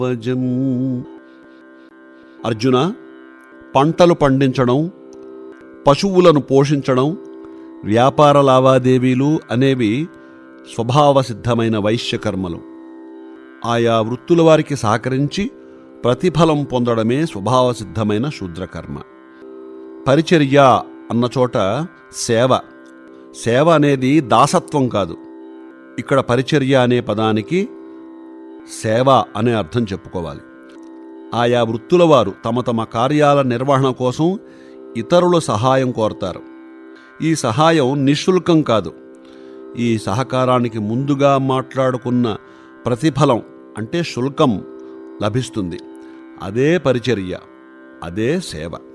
వజం అర్జున పంటలు పండించడం పశువులను పోషించడం వ్యాపార లావాదేవీలు అనేవి స్వభావసిద్ధమైన వైశ్యకర్మలు ఆయా వృత్తుల వారికి సహకరించి ప్రతిఫలం పొందడమే స్వభావసిద్ధమైన శూద్రకర్మ పరిచర్య అన్న చోట సేవ సేవ అనేది దాసత్వం కాదు ఇక్కడ పరిచర్య అనే పదానికి సేవ అనే అర్థం చెప్పుకోవాలి ఆయా వృత్తుల వారు తమ తమ కార్యాల నిర్వహణ కోసం ఇతరుల సహాయం కోరతారు ఈ సహాయం నిశుల్కం కాదు ఈ సహకారానికి ముందుగా మాట్లాడుకున్న ప్రతిఫలం అంటే శుల్కం లభిస్తుంది అదే పరిచర్య అదే సేవ